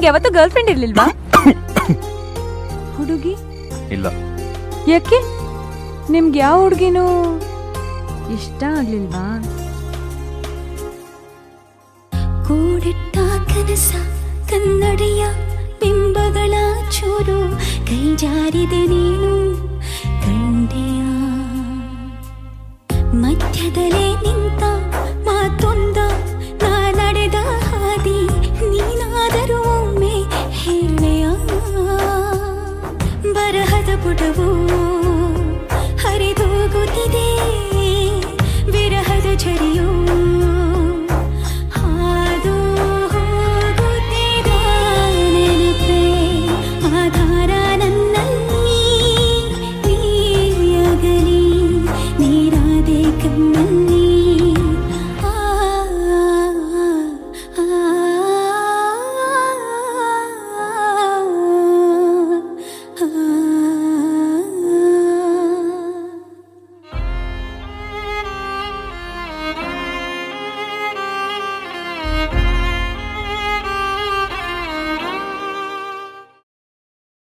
ನಿಮ್ಗೆ ಯಾವತ್ತೂ girl friend ಇರ್ಲಿಲ್ವಾ ಹುಡುಗಿ ಇಲ್ಲ ಯಾಕೆ ನಿಮ್ಗೆ ಯಾವ ಹುಡುಗಿನೂ ಇಷ್ಟ ಆಗ್ಲಿಲ್ವಾ ಕೂಡಿಟ್ಟ ಕನಸ ಕನ್ನಡಿಯ ಬಿಂಬಗಳ ಚೂರು ಕೈ ಜಾರಿದೆ ನೀನು ಕಂಡೆಯ ಮಧ್ಯದಲ್ಲೇ ನಿಂತ ಮಾತೊಂದ ನಾ ನಡೆದ ಹಾದಿ ನೀನಾದರೂ ಒಮ್ಮೆ ಹೇಳೆಯ ಬರಹದ ಪುಟವು ಹರಿದೋಗುತ್ತಿದೆ ವಿರಹದ ಝರಿಯು ಹಾದು ಹೋಗುತ್ತಿದೆ ನೆನಪೇ ಆಧಾರ ನನ್ನಲ್ಲಿ ನೀ ಅಗಲಿ ನೀರಾದೆ ಕಣ್ಣಲ್ಲಿ